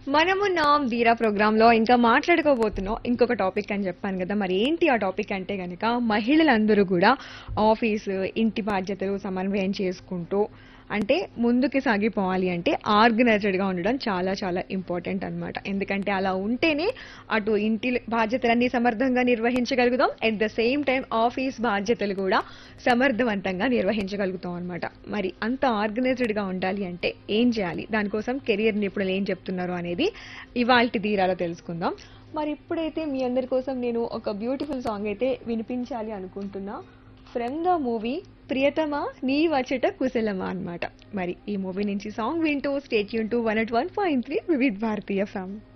మనము నామ్ ధీరా ప్రోగ్రామ్ లో ఇంకా మాట్లాడుకోబోతున్నాం ఇంకొక టాపిక్ అని చెప్పాను కదా మరి ఏంటి ఆ టాపిక్ అంటే గనక మహిళలందరూ కూడా ఆఫీసు ఇంటి బాధ్యతలు సమన్వయం చేసుకుంటూ అంటే ముందుకు సాగిపోవాలి అంటే ఆర్గనైజ్డ్ గా ఉండడం చాలా చాలా ఇంపార్టెంట్ అన్నమాట ఎందుకంటే అలా ఉంటేనే అటు ఇంటి బాధ్యతలన్నీ సమర్థంగా నిర్వహించగలుగుతాం at the same time office బాధ్యతలు కూడా సమర్థవంతంగా నిర్వహించగలుగుతాం అన్నమాట మరి అంత ఆర్గనైజ్డ్ గా ఉండాలి అంటే ఏం చేయాలి దానికోసం కెరియర్ నిపుణులు ఏం చెప్తున్నారు అనేది ఇవాల్టి తీరాలో తెలుసుకుందాం మరి ఇప్పుడైతే మీ అందరి కోసం నేను ఒక బ్యూటిఫుల్ సాంగ్ అయితే వినిపించాలి అనుకుంటున్నా ఫ్రమ్ ద మూవీ ప్రియతమా నీ వచ్చట కుశలమా అన్నమాట మరి ఈ మూవీ నుంచి సాంగ్ వింటూ స్టేట్ యూన్ to one at one point three Vividh Bharati ఫ్యామ్